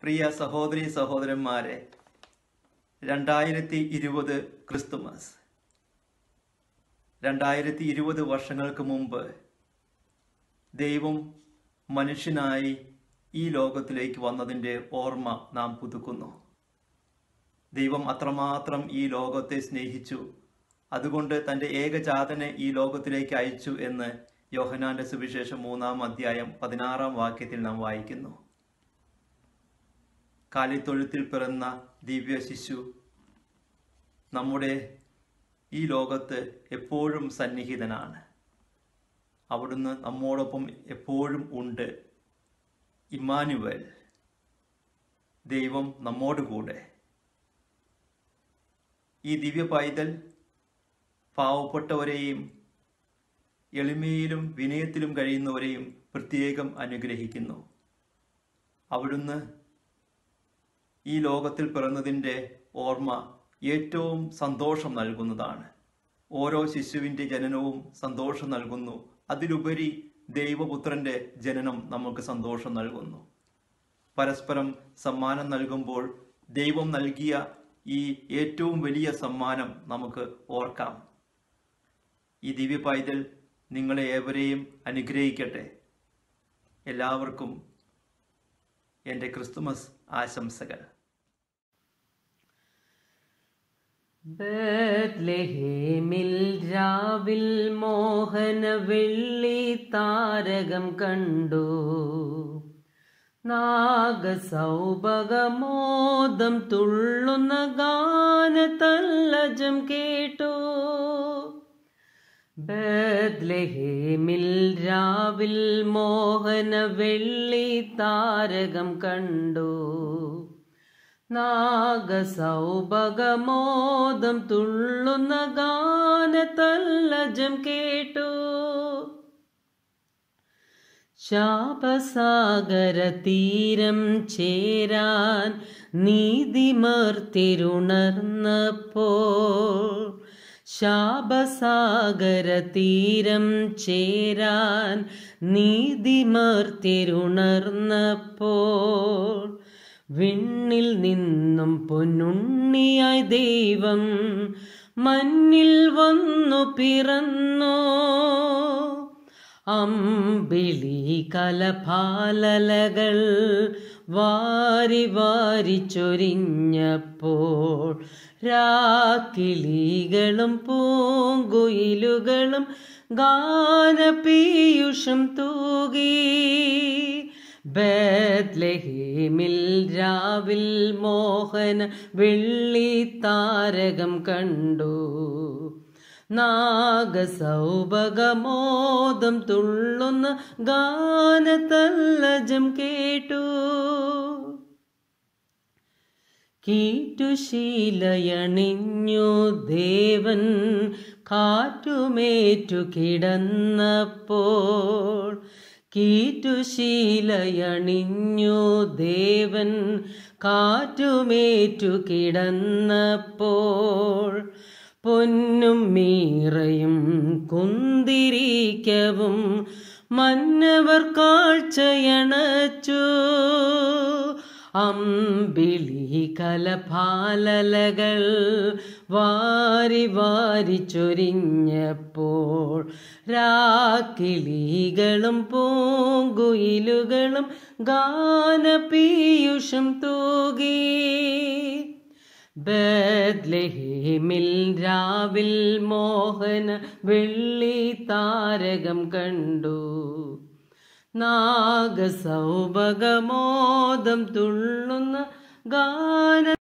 പ്രിയ സഹോദരി സഹോദരന്മാരെ രണ്ടായിരത്തി ഇരുപത് ക്രിസ്തുമസ് രണ്ടായിരത്തി ഇരുപത് വർഷങ്ങൾക്ക് മുമ്പ് ദൈവം മനുഷ്യനായി ഈ ലോകത്തിലേക്ക് വന്നതിൻ്റെ ഓർമ്മ നാം പുതുക്കുന്നു ദൈവം അത്രമാത്രം ഈ ലോകത്തെ സ്നേഹിച്ചു അതുകൊണ്ട് തൻ്റെ ഏകജാതനെ ഈ ലോകത്തിലേക്ക് അയച്ചു എന്ന് യോഹനാന്റെ സുവിശേഷം മൂന്നാം അധ്യായം പതിനാറാം വാക്യത്തിൽ നാം വായിക്കുന്നു കാലിത്തൊഴുത്തിൽ പിറന്ന ദിവ്യ ശിശു നമ്മുടെ ഈ ലോകത്ത് എപ്പോഴും സന്നിഹിതനാണ് അവിടുന്ന് നമ്മോടൊപ്പം എപ്പോഴും ഉണ്ട് ഇമ്മാനുവൽ ദൈവം നമ്മോടുകൂടെ ഈ ദിവ്യ പൈതൽ പാവപ്പെട്ടവരെയും എളിമയിലും വിനയത്തിലും കഴിയുന്നവരെയും പ്രത്യേകം അനുഗ്രഹിക്കുന്നു അവിടുന്ന് ഈ ലോകത്തിൽ പിറന്നതിൻ്റെ ഓർമ്മ ഏറ്റവും സന്തോഷം നൽകുന്നതാണ് ഓരോ ശിശുവിൻ്റെ ജനനവും സന്തോഷം നൽകുന്നു അതിലുപരി ദൈവപുത്രന്റെ ജനനം നമുക്ക് സന്തോഷം നൽകുന്നു പരസ്പരം സമ്മാനം നൽകുമ്പോൾ ദൈവം നൽകിയ ഈ ഏറ്റവും വലിയ സമ്മാനം നമുക്ക് ഓർക്കാം ഈ ദിവ്യ പൈതൽ നിങ്ങളെ ഏവരെയും അനുഗ്രഹിക്കട്ടെ എല്ലാവർക്കും എൻ്റെ ക്രിസ്തുമസ് ആശംസകൾ ബത്ലഹേമിൽ രാവിൽ മോഹന വെള്ളി താരകം കണ്ടു നാഗസൗഭഗമോദം തുള്ളുന്ന ഗാനതല്ലജം കേട്ടു ബത്ലഹേമിൽ രാവിൽ മോഹന വെള്ളി താരകം കണ്ടു നാഗസൗഭഗമോദം തുള്ളുന്ന ഗാനതല്ലജം കേട്ടു ശാപസാഗര തീരം ചേരാൻ നീതിമർത്തിരുണർന്നപ്പോൾ ശാപസാഗര തീരം ചേരാൻ നീതിമർത്തിരുണർന്നപ്പോൾ വിണ്ണിൽ നിന്നും പൊന്നുണ്ണിയായി ദൈവം മണ്ണിൽ വന്നു പിറന്നു അമ്പിളി കലപാലലകൾ വാരി വാരി ചൊരിഞ്ഞപ്പോൾ രാക്കിളികളും പൂങ്കുയിലുകളും ഗാനപീയുഷം തൂകി ബത്ലഹേമിൽ രാവിൽ മോഹന വെള്ളി താരകം കണ്ടു നാഗസൗഭഗമോദം തുള്ളുന്ന ഗാനതല്ലജം കേട്ടു കീറ്റുശീലയണിഞ്ഞു ദേവൻ കാറ്റുമേറ്റു കിടന്നപ്പോൾ കീറ്റുശീലയണിഞ്ഞു ദേവൻ കാറ്റുമേറ്റു കിടന്നപ്പോൾ പൊന്നും മീറയും കുന്തിരിക്കവും മന്നവർ കാഴ്ചയണച്ചു അമ്പിളി കലപാലലകൾ വാരി വാരി ചൊരിഞ്ഞപ്പോൾ രാക്കിളികളും പൂങ്കുയിലുകളും ഗാനപീയുഷം തൂകി ബത്ലഹേമിൽ രാവിൽ മോഹന വെള്ളി താരകം കണ്ടു നാഗസൗഭഗമോദം തുള്ളുന്ന ഗാന